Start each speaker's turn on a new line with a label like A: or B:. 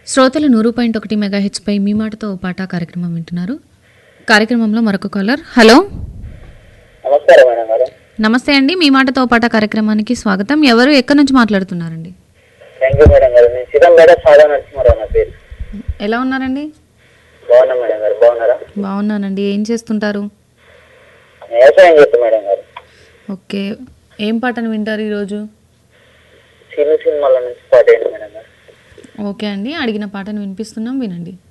A: శ్రోతలు నూరు పాయింట్ ఒకటి మెగా హెచ్పై మీ మాటతో ఓ పాట కార్యక్రమం వింటున్నారు కార్యక్రమంలో మరొక కాలర్ హలో
B: నమస్కారం మేడం గారు
A: నమస్తే అండి మీ మాటతో ఓ పాట కార్యక్రమానికి స్వాగతం ఎవరు ఎక్కడి నుంచి మాట్లాడుతున్నారండి
B: థ్యాంక్ యూ మేడం గారు నేను సిద్ధంపేట సాదా నరసింహారావు నా పేరు
A: ఎలా ఉన్నారండి
B: బాగున్నా మేడం గారు బాగున్నారా
A: బాగున్నానండి ఏం చేస్తుంటారు
B: నేను వ్యవసాయం చేస్తాను మేడం గారు
A: ఓకే ఏం పాటను వింటారు ఈరోజు
B: సినీ సినిమాల నుంచి పాట అయింది మేడం గారు
A: ఓకే అండి అడిగిన పాటను వినిపిస్తున్నాం వినండి